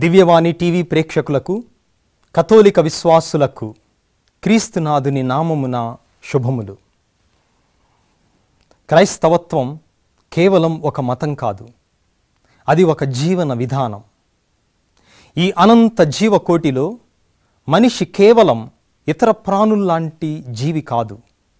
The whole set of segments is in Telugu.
దివ్యవాణి టీవీ ప్రేక్షకులకు కథోలిక విశ్వాసులకు క్రీస్తునాథుని నామమున శుభములు క్రైస్తవత్వం కేవలం ఒక మతం కాదు అది ఒక జీవన విధానం ఈ అనంత జీవకోటిలో మనిషి కేవలం ఇతర ప్రాణుల్లాంటి జీవి కాదు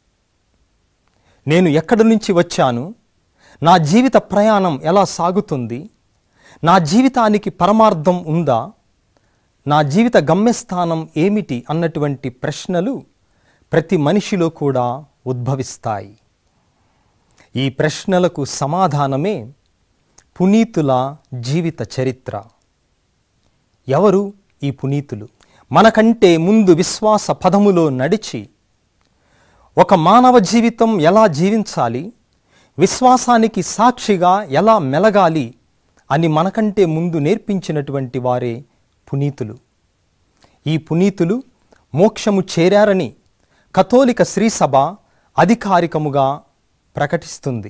నేను ఎక్కడి నుంచి వచ్చాను నా జీవిత ప్రయాణం ఎలా సాగుతుంది నా జీవితానికి పరమార్థం ఉందా నా జీవిత గమ్యస్థానం ఏమిటి అన్నటువంటి ప్రశ్నలు ప్రతి మనిషిలో కూడా ఉద్భవిస్తాయి ఈ ప్రశ్నలకు సమాధానమే పునీతుల జీవిత చరిత్ర ఎవరు ఈ పునీతులు మనకంటే ముందు విశ్వాస పదములో నడిచి ఒక మానవ జీవితం ఎలా జీవించాలి విశ్వాసానికి సాక్షిగా ఎలా మెలగాలి అని మనకంటే ముందు నేర్పించినటువంటి వారే పునీతులు ఈ పునీతులు మోక్షము చేరారని కథోలిక శ్రీసభ అధికారికముగా ప్రకటిస్తుంది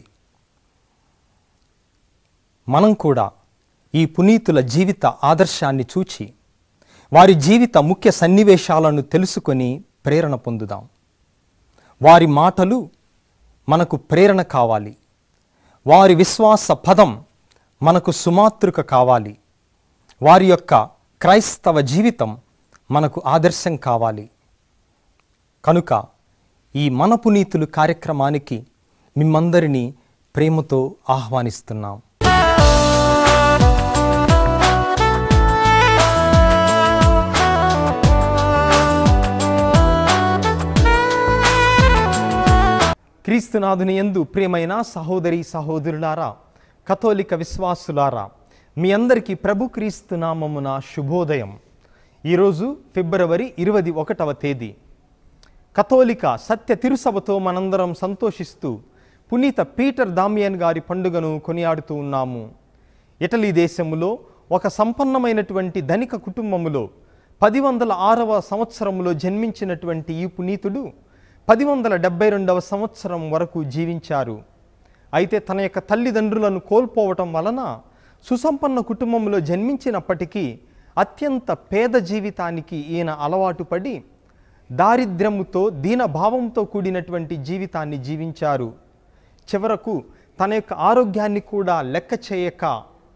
మనం కూడా ఈ పునీతుల జీవిత ఆదర్శాన్ని చూచి వారి జీవిత ముఖ్య సన్నివేశాలను తెలుసుకొని ప్రేరణ పొందుదాం వారి మాటలు మనకు ప్రేరణ కావాలి వారి విశ్వాస పదం మనకు సుమాతృక కావాలి వారి యొక్క క్రైస్తవ జీవితం మనకు ఆదర్శం కావాలి కనుక ఈ మన పునీతులు కార్యక్రమానికి మిమ్మందరినీ ప్రేమతో ఆహ్వానిస్తున్నాం క్రీస్తునాథుని యందు ప్రియమైన సహోదరి సహోదరులారా కథోలిక విశ్వాసులారా మీ అందరికీ ప్రభు క్రీస్తు నామమున శుభోదయం ఈరోజు ఫిబ్రవరి ఇరవై ఒకటవ తేదీ కథోలిక సత్య తిరుసభతో మనందరం సంతోషిస్తూ పునీత పీటర్ దామియన్ గారి పండుగను కొనియాడుతూ ఉన్నాము ఇటలీ దేశములో ఒక సంపన్నమైనటువంటి ధనిక కుటుంబములో పది వందల ఆరవ సంవత్సరంలో జన్మించినటువంటి ఈ పునీతుడు పది వందల డెబ్బై రెండవ సంవత్సరం వరకు జీవించారు అయితే తన యొక్క తల్లిదండ్రులను కోల్పోవటం వలన సుసంపన్న కుటుంబంలో జన్మించినప్పటికీ అత్యంత పేద జీవితానికి ఈయన అలవాటు పడి దారిద్ర్యముతో దీనభావంతో కూడినటువంటి జీవితాన్ని జీవించారు చివరకు తన యొక్క ఆరోగ్యాన్ని కూడా లెక్క చేయక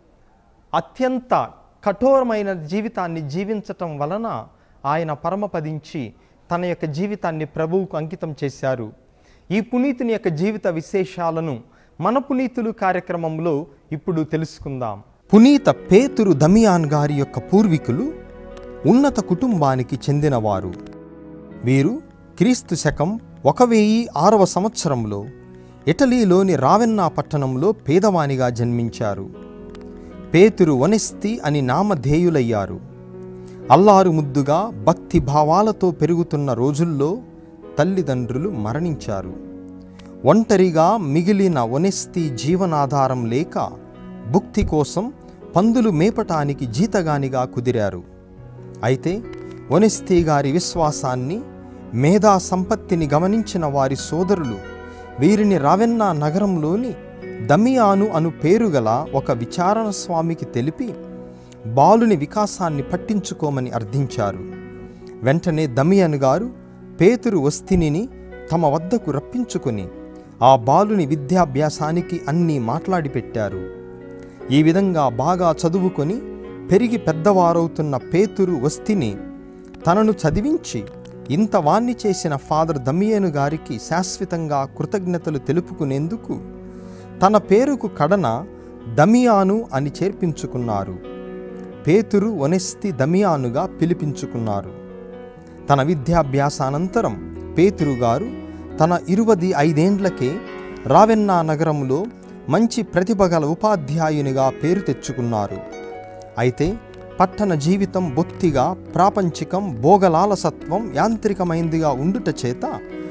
అత్యంత కఠోరమైన జీవితాన్ని జీవించటం వలన ఆయన పరమపదించి తన యొక్క జీవితాన్ని ప్రభువుకు అంకితం చేశారు ఈ పునీతుని యొక్క జీవిత విశేషాలను మన పునీతులు కార్యక్రమంలో ఇప్పుడు తెలుసుకుందాం పునీత పేతురు దమియాన్ గారి యొక్క పూర్వీకులు ఉన్నత కుటుంబానికి చెందినవారు వీరు క్రీస్తు శకం ఒక వెయ్యి ఆరవ సంవత్సరంలో ఇటలీలోని రావెన్నా పట్టణంలో పేదవానిగా జన్మించారు పేతురు వనెస్తి అని నామధేయులయ్యారు అల్లారు ముద్దుగా భక్తి భావాలతో పెరుగుతున్న రోజుల్లో తల్లిదండ్రులు మరణించారు ఒంటరిగా మిగిలిన వనెస్తి జీవనాధారం లేక భుక్తి కోసం పందులు మేపటానికి జీతగానిగా కుదిరారు అయితే వనెస్తి గారి విశ్వాసాన్ని మేధా సంపత్తిని గమనించిన వారి సోదరులు వీరిని రావెన్నా నగరంలోని దమియాను అను పేరుగల ఒక విచారణ స్వామికి తెలిపి బాలుని వికాసాన్ని పట్టించుకోమని అర్థించారు వెంటనే దమియన్ గారు పేతురు వస్తినిని తమ వద్దకు రప్పించుకుని ఆ బాలుని విద్యాభ్యాసానికి అన్నీ మాట్లాడి పెట్టారు ఈ విధంగా బాగా చదువుకొని పెరిగి పెద్దవారవుతున్న పేతురు వస్తిని తనను చదివించి ఇంత వాణ్ణి చేసిన ఫాదర్ దమియను గారికి శాశ్వతంగా కృతజ్ఞతలు తెలుపుకునేందుకు తన పేరుకు కడన దమియాను అని చేర్పించుకున్నారు పేతురు వనెస్తి దమియానుగా పిలిపించుకున్నారు తన విద్యాభ్యాసానంతరం పేతురు గారు తన ఇరువది ఐదేండ్లకే రావెన్నా నగరంలో మంచి ప్రతిభ గల ఉపాధ్యాయునిగా పేరు తెచ్చుకున్నారు అయితే పట్టణ జీవితం బొత్తిగా ప్రాపంచికం భోగలాలసత్వం యాంత్రికమైందిగా ఉండుట చేత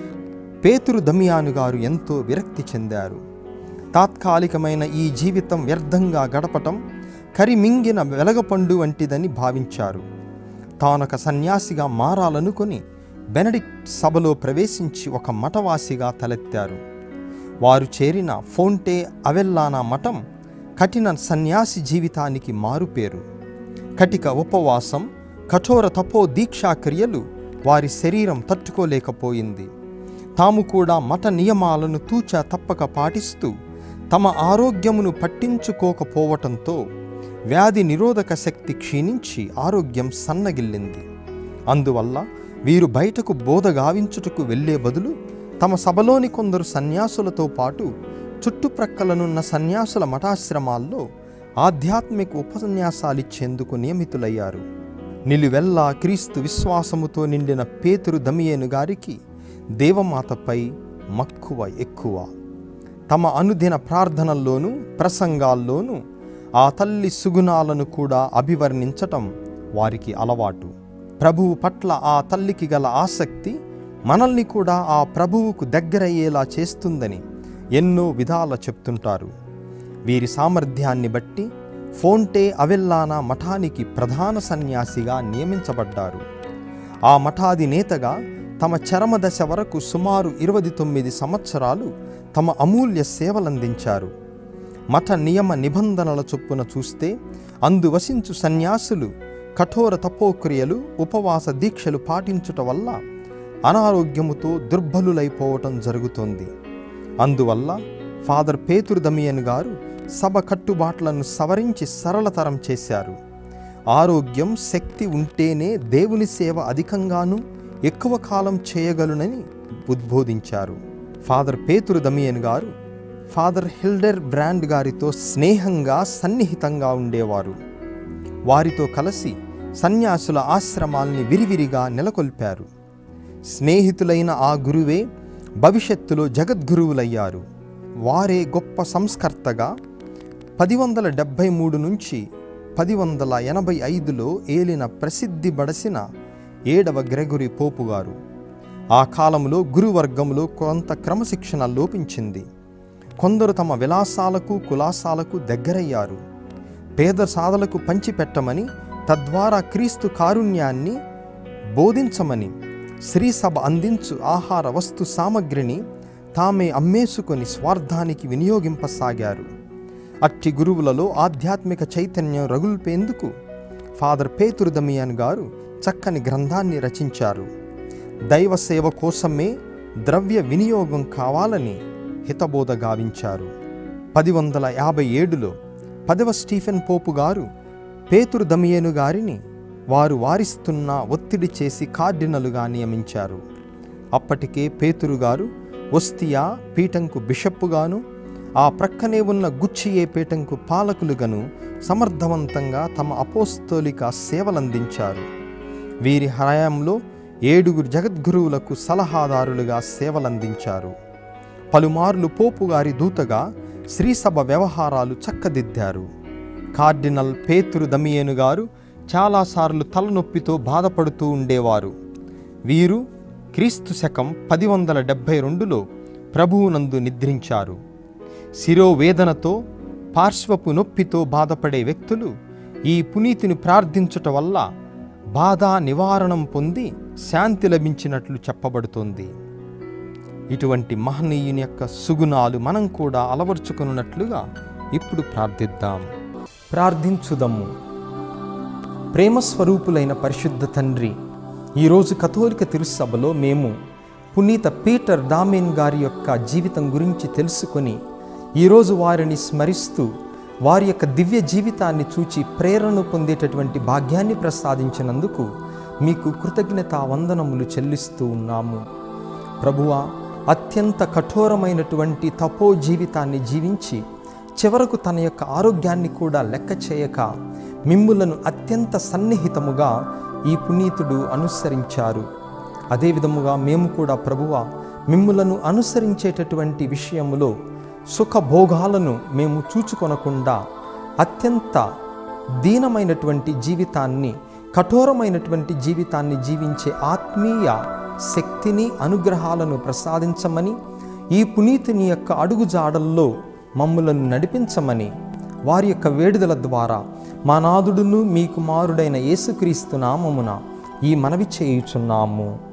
పేతురు దమియాను గారు ఎంతో విరక్తి చెందారు తాత్కాలికమైన ఈ జీవితం వ్యర్థంగా గడపటం కరిమింగిన వెలగపండు వంటిదని భావించారు తానొక సన్యాసిగా మారాలనుకొని బెనడిక్ట్ సభలో ప్రవేశించి ఒక మఠవాసిగా తలెత్తారు వారు చేరిన ఫోంటే అవెల్లానా మఠం కఠిన సన్యాసి జీవితానికి మారుపేరు కటిక ఉపవాసం కఠోర తపో దీక్షా క్రియలు వారి శరీరం తట్టుకోలేకపోయింది తాము కూడా మత నియమాలను తూచా తప్పక పాటిస్తూ తమ ఆరోగ్యమును పట్టించుకోకపోవటంతో వ్యాధి నిరోధక శక్తి క్షీణించి ఆరోగ్యం సన్నగిల్లింది అందువల్ల వీరు బయటకు బోధ గావించుటకు వెళ్ళే బదులు తమ సభలోని కొందరు సన్యాసులతో పాటు చుట్టుప్రక్కలనున్న సన్యాసుల మఠాశ్రమాల్లో ఆధ్యాత్మిక ఉపన్యాసాలిచ్చేందుకు నియమితులయ్యారు నిలువెల్లా క్రీస్తు విశ్వాసముతో నిండిన పేతురు దమియేను గారికి దేవమాతపై మక్కువ ఎక్కువ తమ అనుదిన ప్రార్థనల్లోనూ ప్రసంగాల్లోనూ ఆ తల్లి సుగుణాలను కూడా అభివర్ణించటం వారికి అలవాటు ప్రభువు పట్ల ఆ తల్లికి గల ఆసక్తి మనల్ని కూడా ఆ ప్రభువుకు దగ్గరయ్యేలా చేస్తుందని ఎన్నో విధాల చెప్తుంటారు వీరి సామర్థ్యాన్ని బట్టి ఫోంటే అవెల్లానా మఠానికి ప్రధాన సన్యాసిగా నియమించబడ్డారు ఆ మఠాధినేతగా తమ చరమదశ వరకు సుమారు ఇరవై తొమ్మిది సంవత్సరాలు తమ అమూల్య సేవలందించారు మఠ నియమ నిబంధనల చొప్పున చూస్తే అందువసించు సన్యాసులు కఠోర తపోక్రియలు ఉపవాస దీక్షలు పాటించుట వల్ల అనారోగ్యముతో దుర్బలులైపోవటం జరుగుతోంది అందువల్ల ఫాదర్ పేతురు దమియన్ గారు సభ కట్టుబాట్లను సవరించి సరళతరం చేశారు ఆరోగ్యం శక్తి ఉంటేనే దేవుని సేవ అధికంగాను ఎక్కువ కాలం చేయగలునని ఉద్బోధించారు ఫాదర్ పేతురు దమియన్ గారు ఫాదర్ హిల్డర్ బ్రాండ్ గారితో స్నేహంగా సన్నిహితంగా ఉండేవారు వారితో కలిసి సన్యాసుల ఆశ్రమాల్ని విరివిరిగా నెలకొల్పారు స్నేహితులైన ఆ గురువే భవిష్యత్తులో జగద్గురువులయ్యారు వారే గొప్ప సంస్కర్తగా పది వందల డెబ్భై మూడు నుంచి పది వందల ఎనభై ఐదులో ఏలిన ప్రసిద్ధి బడసిన ఏడవ గ్రెగొరి పోపు గారు ఆ కాలంలో గురువర్గంలో కొంత క్రమశిక్షణ లోపించింది కొందరు తమ విలాసాలకు కులాసాలకు దగ్గరయ్యారు పేద సాధలకు పంచిపెట్టమని తద్వారా క్రీస్తు కారుణ్యాన్ని బోధించమని శ్రీసభ అందించు ఆహార వస్తు సామగ్రిని తామే అమ్మేసుకొని స్వార్థానికి వినియోగింపసాగారు అట్టి గురువులలో ఆధ్యాత్మిక చైతన్యం రగుల్పేందుకు ఫాదర్ పేతురు దమియాన్ గారు చక్కని గ్రంథాన్ని రచించారు దైవ సేవ కోసమే ద్రవ్య వినియోగం కావాలని హితబోధ గావించారు పది వందల యాభై ఏడులో పదవ స్టీఫెన్ పోపు గారు పేతురు దమియేను గారిని వారు వారిస్తున్న ఒత్తిడి చేసి కార్డినలుగా నియమించారు అప్పటికే పేతురు గారు ఒస్తియా పీఠంకు బిషప్పుగాను ఆ ప్రక్కనే ఉన్న గుచ్చియే పీఠంకు పాలకులుగాను సమర్థవంతంగా తమ అపోస్తోలిక సేవలందించారు వీరి హయాంలో ఏడుగురు జగద్గురువులకు సలహాదారులుగా సేవలందించారు పలుమార్లు పోపు గారి దూతగా శ్రీసభ వ్యవహారాలు చక్కదిద్దారు కార్డినల్ పేతురు దమియేను గారు చాలాసార్లు తలనొప్పితో బాధపడుతూ ఉండేవారు వీరు క్రీస్తు శకం పది వందల డెబ్భై రెండులో ప్రభువునందు నిద్రించారు శిరోవేదనతో పార్శ్వపు నొప్పితో బాధపడే వ్యక్తులు ఈ పునీతిని ప్రార్థించుట వల్ల బాధ నివారణం పొంది శాంతి లభించినట్లు చెప్పబడుతోంది ఇటువంటి మహనీయుని యొక్క సుగుణాలు మనం కూడా అలవర్చుకున్నట్లుగా ఇప్పుడు ప్రార్థిద్దాం ప్రార్థించుదము ప్రేమస్వరూపులైన పరిశుద్ధ తండ్రి ఈరోజు కథోలిక తిరుసభలో మేము పునీత పీటర్ డామెన్ గారి యొక్క జీవితం గురించి తెలుసుకొని ఈరోజు వారిని స్మరిస్తూ వారి యొక్క దివ్య జీవితాన్ని చూచి ప్రేరణ పొందేటటువంటి భాగ్యాన్ని ప్రసాదించినందుకు మీకు కృతజ్ఞతా వందనములు చెల్లిస్తూ ఉన్నాము ప్రభువా అత్యంత కఠోరమైనటువంటి తపో జీవితాన్ని జీవించి చివరకు తన యొక్క ఆరోగ్యాన్ని కూడా లెక్క చేయక మిమ్ములను అత్యంత సన్నిహితముగా ఈ పునీతుడు అనుసరించారు అదేవిధముగా మేము కూడా ప్రభువ మిమ్ములను అనుసరించేటటువంటి విషయములో సుఖభోగాలను మేము చూచుకొనకుండా అత్యంత దీనమైనటువంటి జీవితాన్ని కఠోరమైనటువంటి జీవితాన్ని జీవించే ఆత్మీయ శక్తిని అనుగ్రహాలను ప్రసాదించమని ఈ పునీతుని యొక్క అడుగుజాడల్లో మమ్ములను నడిపించమని వారి యొక్క వేడుదల ద్వారా మా నాదుడును మీ కుమారుడైన యేసుక్రీస్తు నామమున ఈ మనవి చేయుచున్నాము